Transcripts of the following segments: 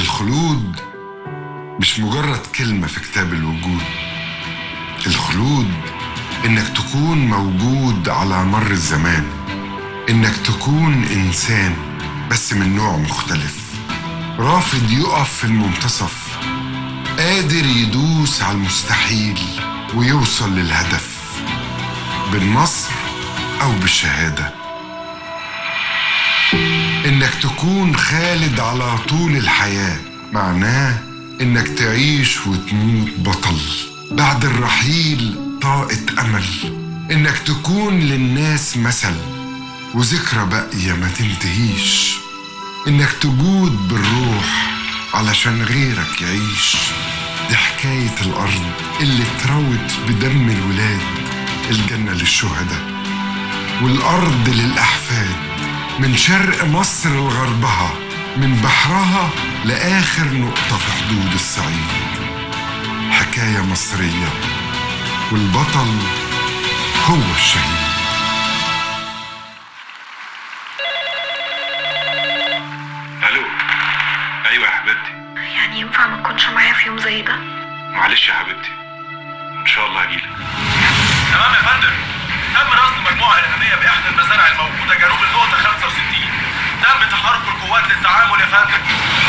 الخلود مش مجرد كلمة في كتاب الوجود الخلود إنك تكون موجود على مر الزمان إنك تكون إنسان بس من نوع مختلف رافض يقف في المنتصف قادر يدوس على المستحيل ويوصل للهدف بالنصر أو بالشهادة إنك تكون خالد على طول الحياة معناه إنك تعيش وتموت بطل بعد الرحيل طاقة أمل إنك تكون للناس مثل وذكرى باقية ما تنتهيش إنك تجود بالروح علشان غيرك يعيش دي حكاية الأرض اللي اتروت بدم الولاد الجنة للشهداء والأرض للأحفاد من شرق مصر لغربها من بحرها لآخر نقطة في حدود الصعيد حكاية مصرية والبطل هو الشهيد الو ايوه يا حبيبتي يعني ينفع ما تكونش معايا في يوم زي ده معلش يا حبيبتي ان شاء الله هجيلك تمام يا فندم تم رصد مجموعه ارهابيه باحدى المزارع الموجوده جنوب النقطه 65 تم تحرك القوات للتعامل يا فندم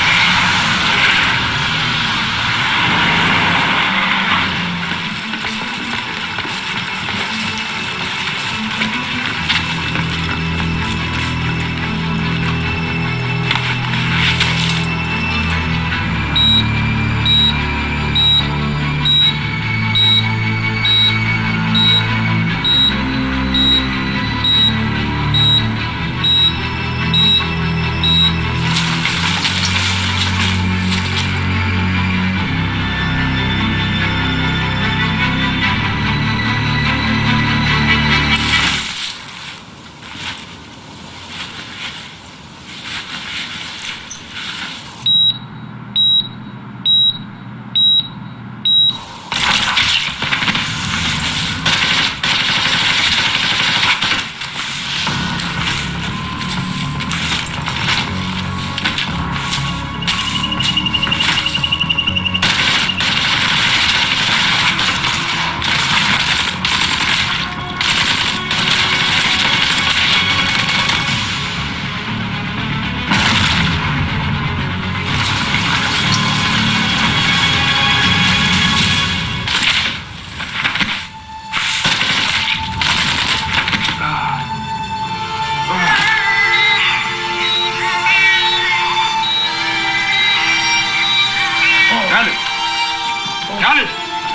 خالد خالد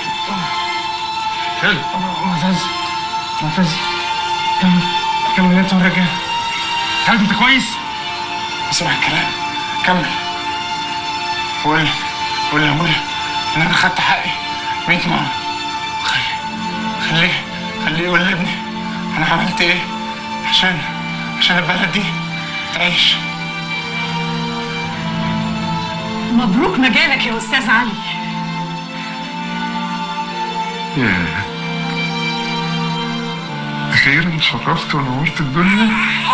خالد معتز معتز كمل كمل انت والرجال خالد انت كويس؟ اسمع الكلام كمل قول قول لابويا ان انا خدت حقي 100 مرة خليه خليه خليه يقول لابني انا عملت ايه عشان عشان البلد دي تعيش مبروك مجالك يا استاذ علي ياه اخيرا شرفت ونورت الدنيا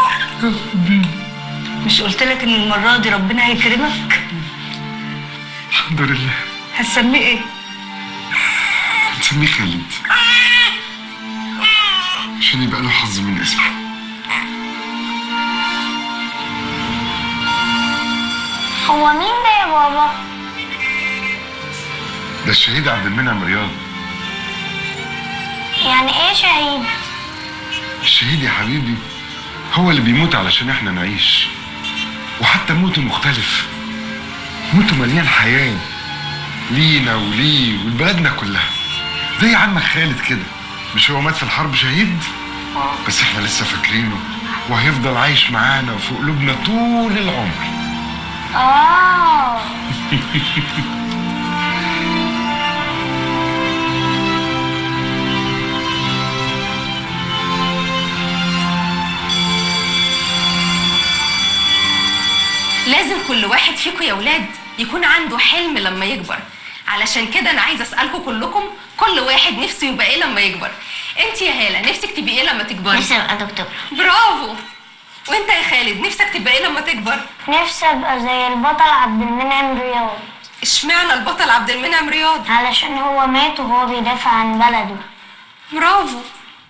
مش قلت لك ان المره دي ربنا هيكرمك الحمد لله هتسميه ايه نسميه خالد عشان يبقى له حظ من اسمه هو مين ده يا بابا؟ ده الشهيد عبد المنعم رياض يعني ايه شهيد؟ الشهيد يا حبيبي هو اللي بيموت علشان احنا نعيش وحتى موته مختلف موته مليان حياة لينا وليه ولبلدنا كلها زي عمك خالد كده مش هو مات في الحرب شهيد بس احنا لسه فاكرينه وهيفضل عايش معانا وفي قلوبنا طول العمر اه لازم كل واحد فيكم يا ولاد يكون عنده حلم لما يكبر علشان كده انا عايزه اسالكم كلكم كل واحد نفسه يبقى ايه لما يكبر انت يا هاله نفسك تبقي ايه لما تكبري نفسي ابقى دكتور برافو وانت يا خالد نفسك تبقى ايه لما تكبر نفسي ابقى زي البطل عبد المنعم رياض اشمعنى البطل عبد المنعم رياض علشان هو مات وهو بيدافع عن بلده برافو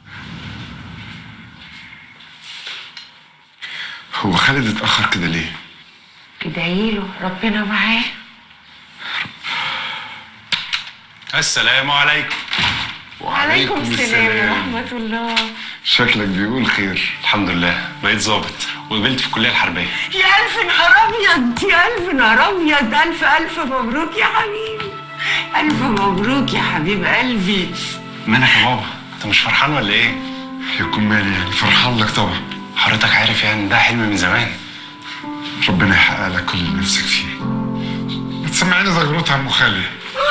هو خالد اتأخر كده ليه؟ ادعي له ربنا معاه السلام عليكم وعليكم الله شكلك بيقول خير الحمد لله بقيت ظابط وقبلت في الكليه الحربيه يا الف نهار ابيض يا الف نهار ابيض الف الف مبروك يا حبيبي الف مبروك يا حبيب قلبي مالك يا بابا انت مش فرحان ولا ايه يكون مالي يعني فرحان لك طبعا حضرتك عارف يعني ده حلم من زمان ربنا يحقق لك كل اللي نفسك فيه بتسمعيني زغروط عم خالد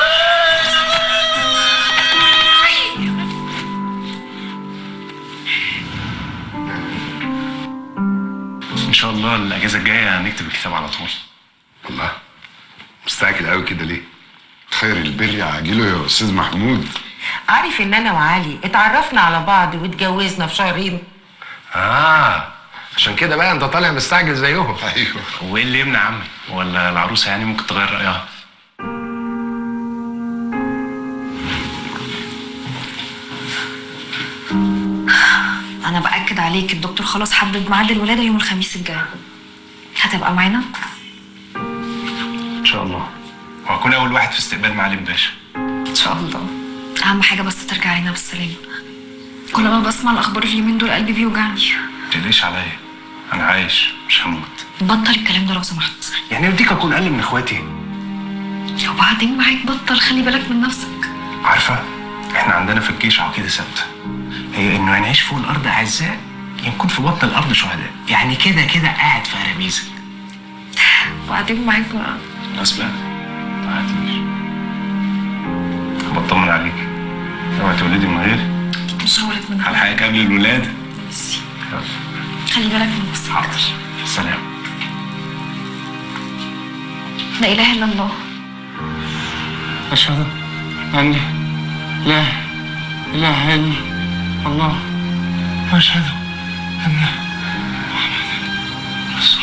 ان شاء الله الاجازه الجايه هنكتب الكتاب على طول الله مستعجل قوي كده ليه؟ خير البر عاجله يا استاذ محمود عارف ان انا وعلي اتعرفنا على بعض واتجوزنا في شهرين اه عشان كده بقى انت طالع مستعجل زيهم ايوه وايه اللي يمنع عمي ولا العروسه يعني ممكن تغير رايها انا باكد عليك الدكتور خلاص حدد ميعاد الولاده يوم الخميس الجاي هتبقى معانا ان شاء الله وهكون اول واحد في استقبال معالم باشا ان شاء الله اهم حاجه بس ترجع لنا بالسلامه كل ما بسمع الاخبار اليومين دول قلبي بيوجعني تقلقش عليا انا عايش مش هموت بطل الكلام ده لو سمحت يعني يرضيك اكون اقل من اخواتي وبعدين معاك بطل خلي بالك من نفسك عارفه احنا عندنا في الجيش عقيده ثابته هي انه يا نعيش فوق الارض اعزاء يا نكون في بطن الارض شهداء يعني كده كده قاعد في اراميزك وبعدين معاك بقى خلاص بقى ما عاديش بطمن عليك اوعي تولدي من غيري مش هولد من على حقك قبل الولاده خلي بالك من نفسك حاضر سلام لا اله الا الله أشهد أن لا إله إلا الله وأشهد أن محمدا رسول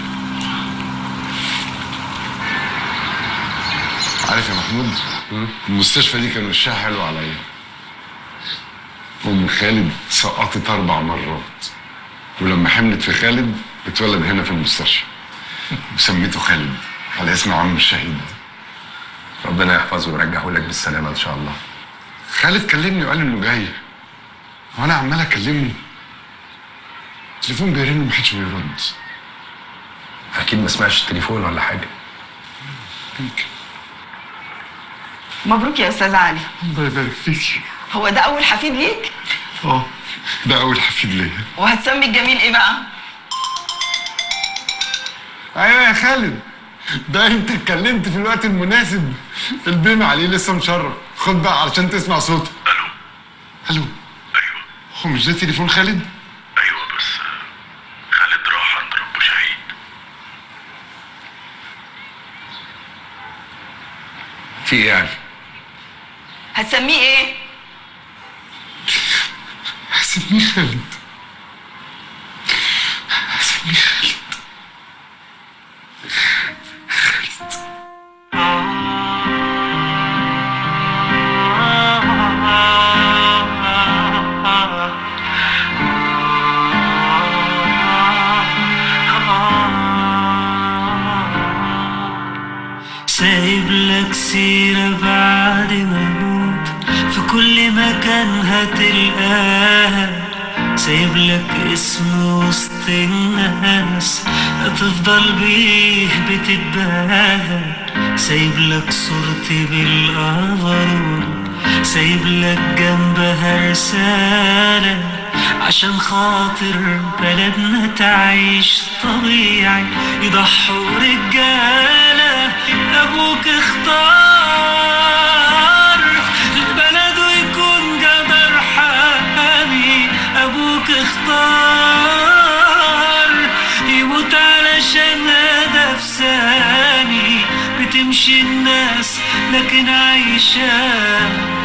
الله عارف يا محمود المستشفى دي كان وشها حلو عليا أم خالد سقطت أربع مرات ولما حملت في خالد اتولد هنا في المستشفى وسميته خالد على اسم عم الشهيد ربنا يحفظه ويرجعه لك بالسلامه ان شاء الله خالد كلمني وقال انه جاي وانا عمال اكلمه التليفون بيرن ومحدش بيرد اكيد ما سمعش التليفون ولا حاجه يمكن مبروك يا استاذ علي الله يبارك فيكي هو ده اول حفيد ليك اه ده اول حفيد ليا وهتسمي الجميل ايه بقى ايوه يا خالد ده انت اتكلمت في الوقت المناسب البيم عليه لسه مشرف خد بقى علشان تسمع صوته الو الو ايوه هو مش ده تليفون خالد ايوه بس خالد راح عند ربه شهيد في ايه يعني هتسميه ايه هسميه خالد هسميه خالد سايب لك سيرة بعد ما اموت في كل مكان هتلقاها سايب لك اسم وسط الناس هتفضل بيه بتتباهى سايب لك صورتي بالأفرول سايب لك جنبها رسالة عشان خاطر بلدنا تعيش طبيعي يضحوا رجالة أبوك اختار بلده يكون جدر حامي أبوك اختار يموت علشان هدف ثاني بتمشي الناس لكن عايشة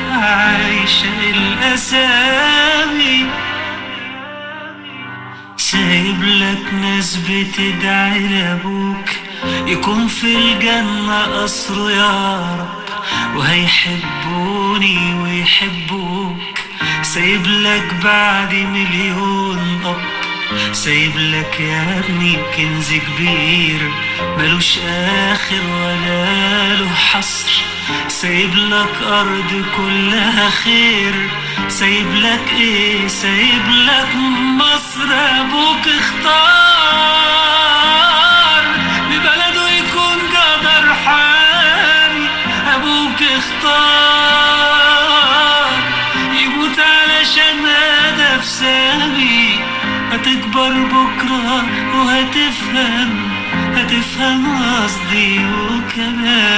عايشة الأسامي سايب لك ناس بتدعي لابوك يكون في الجنة قصره يا رب وهيحبوني ويحبوك سايب لك بعد مليون أب سايب لك يا ابني كنز كبير ملوش آخر ولا له حصر سايب لك أرض كلها خير سايب لك إيه سايب لك مصر أبوك اختار ببلده يكون قدر حامي أبوك اختار يموت علشان هدف سامي هتكبر بكرة وهتفهم هتفهم قصدي وكلامي